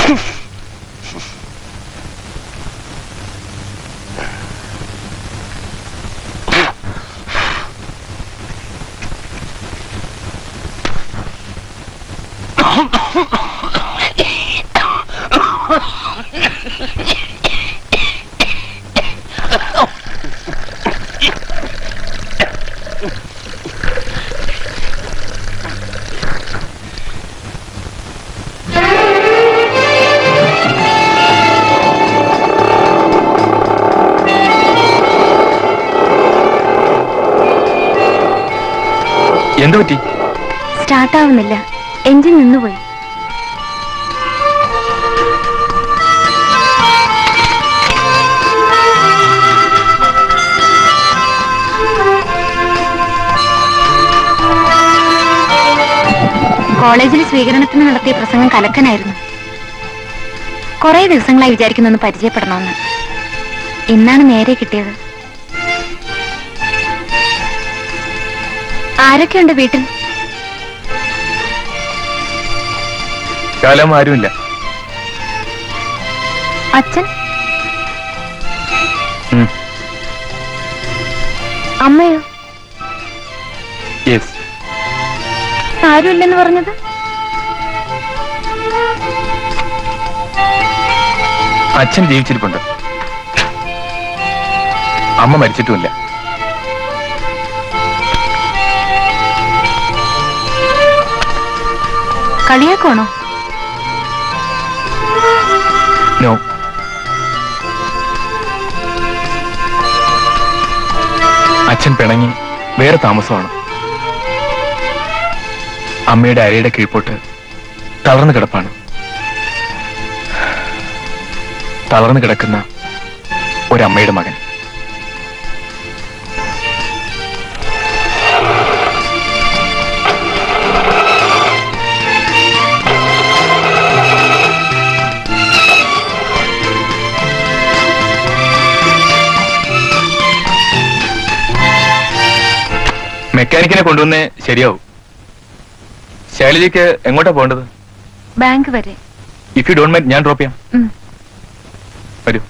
എന്തു പറ്റി സ്റ്റാർട്ട് ആവുന്നില്ല എഞ്ചിൻ നിന്നുപോയി കോളേജിൽ സ്വീകരണത്തിന് നടത്തിയ പ്രസംഗം കലക്കനായിരുന്നു കുറെ ദിവസങ്ങളായി വിചാരിക്കുന്നു ഒന്ന് പരിചയപ്പെടണമെന്ന് ഇന്നാണ് നേരെ കിട്ടിയത് ആരൊക്കെയുണ്ട് വീട്ടിൽ കാലം ആരുമില്ല അച്ഛൻ ഉം. അമ്മയോ യെസ് ആരുമില്ലെന്ന് പറഞ്ഞത് അച്ഛൻ ജീവിച്ചിരിപ്പുണ്ട് അമ്മ മരിച്ചിട്ടുമില്ല കളിയാക്കണോ നോ അച്ഛൻ പിണങ്ങി വേറെ താമസമാണ് അമ്മയുടെ അരയുടെ കീഴ്പോട്ട് തളർന്നു കിടപ്പാണ് തളർന്നു കിടക്കുന്ന ഒരമ്മയുടെ മകൻ മെക്കാനിക്കിനെ കൊണ്ടുവന്നേ ശരിയാവും ശൈലജയ്ക്ക് എങ്ങോട്ടാ പോകേണ്ടത് ബാങ്ക് വരെ ഇഫ് യു ഡോണ്ട് മൈൻഡ് ഞാൻ ഡ്രോപ്പ് ചെയ്യാം ഉം. വരൂ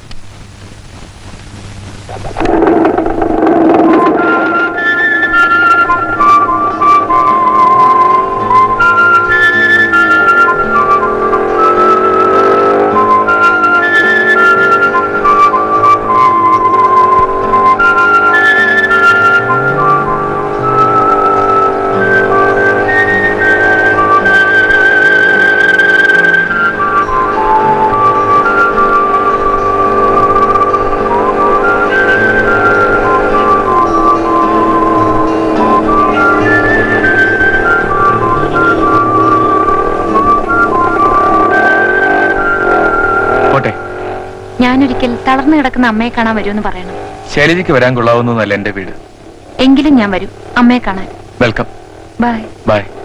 പോട്ടെ ഞാനൊരിക്കൽ തളർന്നു കിടക്കുന്ന അമ്മയെ കാണാൻ വരുമെന്ന് പറയണം ശൈലജയ്ക്ക് വരാൻ കൊള്ളാവുന്നതല്ല എന്റെ വീട് എങ്കിലും ഞാൻ വരും അമ്മയെ കാണാൻ വെൽക്കം ബൈ ബൈ